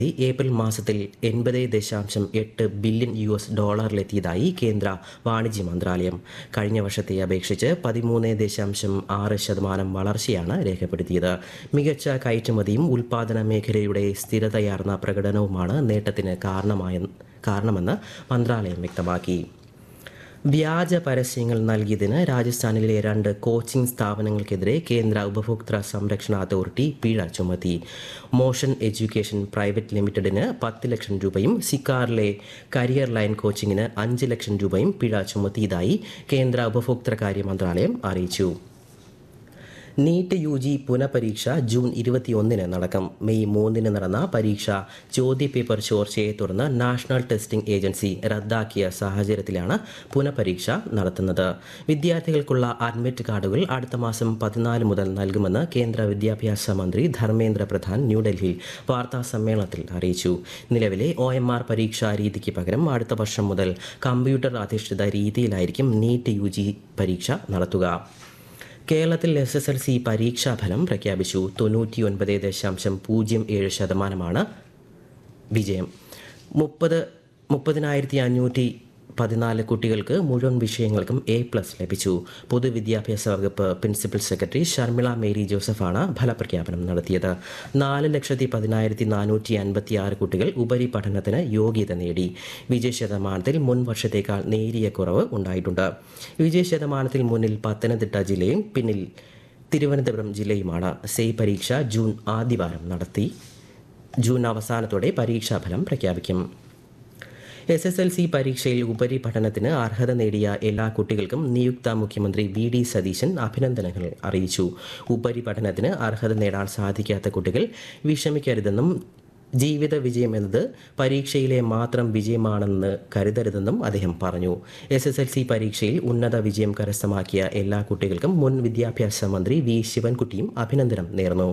ഈ ഏപ്രിൽ മാസത്തിൽ എൺപത് ദശാംശം എട്ട് ബില്യൺ യു എസ് ഡോളറിലെത്തിയതായി കേന്ദ്ര വാണിജ്യ മന്ത്രാലയം കഴിഞ്ഞ വർഷത്തെ അപേക്ഷിച്ച് പതിമൂന്ന് ദശാംശം ആറ് ശതമാനം വളർച്ചയാണ് രേഖപ്പെടുത്തിയത് മികച്ച കയറ്റുമതിയും ഉൽപാദന മേഖലയുടെ സ്ഥിരതയാർന്ന പ്രകടനവുമാണ് നേട്ടത്തിന് കാരണമായ കാരണമെന്ന് മന്ത്രാലയം വ്യക്തമാക്കി വ്യാജ പരസ്യങ്ങൾ നൽകിയതിന് രാജസ്ഥാനിലെ രണ്ട് കോച്ചിംഗ് സ്ഥാപനങ്ങൾക്കെതിരെ കേന്ദ്ര ഉപഭോക്തൃ സംരക്ഷണ അതോറിറ്റി പിഴ ചുമത്തി മോഷൻ എഡ്യൂക്കേഷൻ പ്രൈവറ്റ് ലിമിറ്റഡിന് പത്ത് ലക്ഷം രൂപയും സിക്കാറിലെ കരിയർ ലൈൻ കോച്ചിങ്ങിന് അഞ്ച് ലക്ഷം രൂപയും പിഴ ചുമത്തിയതായി കേന്ദ്ര ഉപഭോക്തൃകാര്യ മന്ത്രാലയം അറിയിച്ചു നീറ്റ് യു ജി പുനഃപരീക്ഷ ജൂൺ ഇരുപത്തിയൊന്നിന് നടക്കും മെയ് മൂന്നിന് നടന്ന പരീക്ഷ ചോദ്യപേപ്പർ ചോർച്ചയെ തുടർന്ന് നാഷണൽ ടെസ്റ്റിംഗ് ഏജൻസി റദ്ദാക്കിയ സാഹചര്യത്തിലാണ് പുനഃപരീക്ഷ നടത്തുന്നത് വിദ്യാർത്ഥികൾക്കുള്ള അഡ്മിറ്റ് കാർഡുകൾ അടുത്ത മാസം പതിനാല് മുതൽ നൽകുമെന്ന് കേന്ദ്ര വിദ്യാഭ്യാസ മന്ത്രി ധർമ്മേന്ദ്ര പ്രധാൻ ന്യൂഡൽഹിയിൽ വാർത്താ സമ്മേളനത്തിൽ അറിയിച്ചു നിലവിലെ ഒ എം ആർ പരീക്ഷാ രീതിക്ക് പകരം അടുത്ത വർഷം മുതൽ കമ്പ്യൂട്ടർ അധിഷ്ഠിത രീതിയിലായിരിക്കും നീറ്റ് യു ജി പരീക്ഷ നടത്തുക കേരളത്തിൽ എസ് എസ് എൽ സി പരീക്ഷാഫലം പ്രഖ്യാപിച്ചു തൊണ്ണൂറ്റി ഒൻപത് ദശാംശം പൂജ്യം ഏഴ് ശതമാനമാണ് വിജയം മുപ്പത് മുപ്പതിനായിരത്തി അഞ്ഞൂറ്റി പതിനാല് കുട്ടികൾക്ക് മുഴുവൻ വിഷയങ്ങൾക്കും എ പ്ലസ് ലഭിച്ചു പൊതുവിദ്യാഭ്യാസ വകുപ്പ് പ്രിൻസിപ്പൽ സെക്രട്ടറി ഷർമിള മേരി ജോസഫാണ് ഫലപ്രഖ്യാപനം നടത്തിയത് നാല് ലക്ഷത്തി പതിനായിരത്തി നാനൂറ്റി അൻപത്തി ആറ് കുട്ടികൾ ഉപരിപഠനത്തിന് യോഗ്യത നേടി വിജയ ശതമാനത്തിൽ മുൻ വർഷത്തേക്കാൾ നേരിയ കുറവ് ഉണ്ടായിട്ടുണ്ട് വിജയ ശതമാനത്തിൽ മുന്നിൽ പത്തനംതിട്ട ജില്ലയും പിന്നിൽ തിരുവനന്തപുരം ജില്ലയുമാണ് സെയ് പരീക്ഷ ജൂൺ ആദ്യവാരം നടത്തി ജൂൺ അവസാനത്തോടെ പരീക്ഷാഫലം പ്രഖ്യാപിക്കും എസ് എസ് എൽ സി പരീക്ഷയിൽ ഉപരിപഠനത്തിന് അർഹത നേടിയ എല്ലാ കുട്ടികൾക്കും നിയുക്ത മുഖ്യമന്ത്രി വി ഡി സതീശൻ അഭിനന്ദനങ്ങൾ അറിയിച്ചു ഉപരിപഠനത്തിന് അർഹത നേടാൻ സാധിക്കാത്ത കുട്ടികൾ വിഷമിക്കരുതെന്നും ജീവിത വിജയം എന്നത് പരീക്ഷയിലെ മാത്രം വിജയമാണെന്ന് കരുതരുതെന്നും അദ്ദേഹം പറഞ്ഞു എസ് എസ് എൽ സി പരീക്ഷയിൽ ഉന്നത വിജയം കരസ്ഥമാക്കിയ എല്ലാ കുട്ടികൾക്കും മുൻ വിദ്യാഭ്യാസ മന്ത്രി വി ശിവൻകുട്ടിയും അഭിനന്ദനം നേർന്നു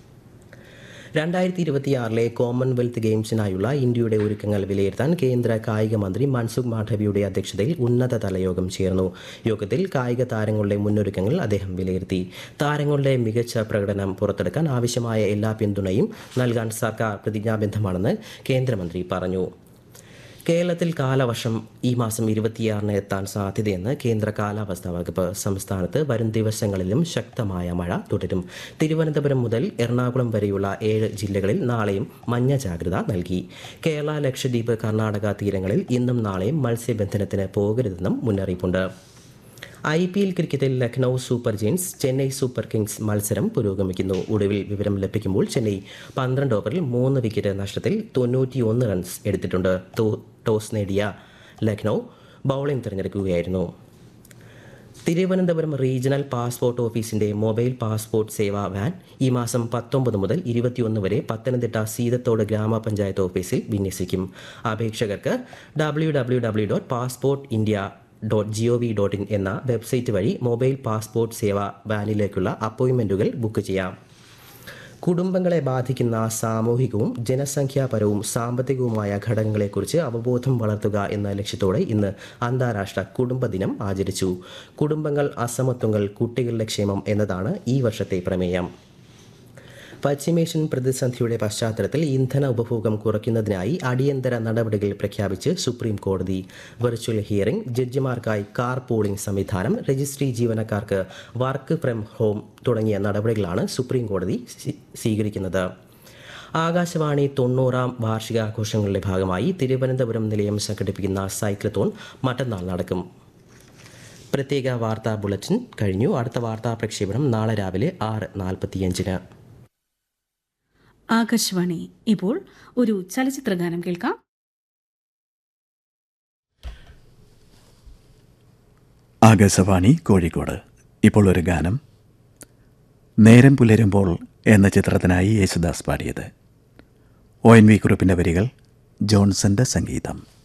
രണ്ടായിരത്തി ഇരുപത്തിയാറിലെ കോമൺവെൽത്ത് ഗെയിംസിനായുള്ള ഇന്ത്യയുടെ ഒരുക്കങ്ങൾ വിലയിരുത്താൻ കേന്ദ്ര കായിക മന്ത്രി മൻസുഖ് മാധവിയുടെ അധ്യക്ഷതയിൽ ഉന്നതതല യോഗം ചേർന്നു യോഗത്തിൽ കായിക താരങ്ങളുടെ മുന്നൊരുക്കങ്ങൾ അദ്ദേഹം വിലയിരുത്തി താരങ്ങളുടെ മികച്ച പ്രകടനം പുറത്തെടുക്കാൻ ആവശ്യമായ എല്ലാ പിന്തുണയും നൽകാൻ സർക്കാർ പ്രതിജ്ഞാബദ്ധമാണെന്ന് കേന്ദ്രമന്ത്രി പറഞ്ഞു കേരളത്തിൽ കാലവർഷം ഈ മാസം ഇരുപത്തിയാറിന് എത്താൻ സാധ്യതയെന്ന് കേന്ദ്ര കാലാവസ്ഥാ വകുപ്പ് സംസ്ഥാനത്ത് വരും ദിവസങ്ങളിലും ശക്തമായ മഴ തുടരും തിരുവനന്തപുരം മുതൽ എറണാകുളം വരെയുള്ള ഏഴ് ജില്ലകളിൽ നാളെയും മഞ്ഞ ജാഗ്രത നൽകി കേരള ലക്ഷദ്വീപ് കർണാടക തീരങ്ങളിൽ ഇന്നും നാളെയും മത്സ്യബന്ധനത്തിന് പോകരുതെന്നും മുന്നറിയിപ്പുണ്ട് ഐ പി എൽ ക്രിക്കറ്റിൽ Lucknow Super Giants Chennai Super Kings മത്സരം പുരോഗമിക്കുന്നു ഒടുവിൽ വിവരം ലഭിക്കുമ്പോൾ ചെന്നൈ പന്ത്രണ്ട് ഓവറിൽ മൂന്ന് വിക്കറ്റ് നഷ്ടത്തിൽ തൊണ്ണൂറ്റിയൊന്ന് റൺസ് എടുത്തിട്ടുണ്ട് ടോ- ടോസ് നേടിയ ലക്നൌ ബൗളിംഗ് തിരഞ്ഞെടുക്കുകയായിരുന്നു തിരുവനന്തപുരം റീജിയണൽ പാസ്പോർട്ട് ഓഫീസിന്റെ മൊബൈൽ പാസ്പോർട്ട് സേവാ വാൻ ഈ മാസം പത്തൊമ്പത് മുതൽ ഇരുപത്തിയൊന്ന് വരെ പത്തനംതിട്ട സീതത്തോട് ഗ്രാമപഞ്ചായത്ത് ഓഫീസിൽ വിന്യസിക്കും അപേക്ഷകർക്ക് W W W dot passport India dot G O V dot in എന്ന വെബ്സൈറ്റ് വഴി മൊബൈൽ പാസ്പോർട്ട് സേവാ വാനിലേക്കുള്ള അപ്പോയിൻമെൻറ്റുകൾ ബുക്ക് ചെയ്യാം കുടുംബങ്ങളെ ബാധിക്കുന്ന സാമൂഹികവും ജനസംഖ്യാപരവും സാമ്പത്തികവുമായ ഘടകങ്ങളെക്കുറിച്ച് അവബോധം വളർത്തുക എന്ന ലക്ഷ്യത്തോടെ ഇന്ന് അന്താരാഷ്ട്ര കുടുംബ ദിനം ആചരിച്ചു കുടുംബങ്ങൾ അസമത്വങ്ങൾ കുട്ടികളുടെ ക്ഷേമം എന്നതാണ് ഈ വർഷത്തെ പ്രമേയം പശ്ചിമേഷ്യൻ പ്രതിസന്ധിയുടെ പശ്ചാത്തലത്തിൽ ഇന്ധന ഉപഭോഗം കുറയ്ക്കുന്നതിനായി അടിയന്തര നടപടികൾ പ്രഖ്യാപിച്ച് സുപ്രീം കോടതി വെർച്വൽ ഹിയറിംഗ് ജഡ്ജിമാർക്കായി കാർ പൂളിംഗ് സംവിധാനം രജിസ്ട്രി ജീവനക്കാർക്ക് വർക്ക് ഫ്രം ഹോം തുടങ്ങിയ നടപടികളാണ് സുപ്രീം കോടതി സ്വീ- സ്വീകരിക്കുന്നത് ആകാശവാണി തൊണ്ണൂറാം വാർഷികാഘോഷങ്ങളുടെ ഭാഗമായി തിരുവനന്തപുരം നിലയം സംഘടിപ്പിക്കുന്ന സൈക്ലത്തോൺ മറ്റന്നാൾ നടക്കും പ്രത്യേക വാർത്താ ബുള്ളറ്റിൻ കഴിഞ്ഞു അടുത്ത വാർത്താ പ്രക്ഷേപണം നാളെ രാവിലെ ആറ് നാൽപ്പത്തിയഞ്ചിന് ആകാശവാണി ഇപ്പോൾ ഒരു ചലച്ചിത്ര ഗാനം കേൾക്കാം ആകാശവാണി കോഴിക്കോട് ഇപ്പോൾ ഒരു ഗാനം നേരം പുലരുമ്പോൾ എന്ന ചിത്രത്തിനായി യേശുദാസ് പാടിയത് ഒ എൻ വി കുറിപ്പിൻ്റെ വരികൾ ജോൺസന്റെ സംഗീതം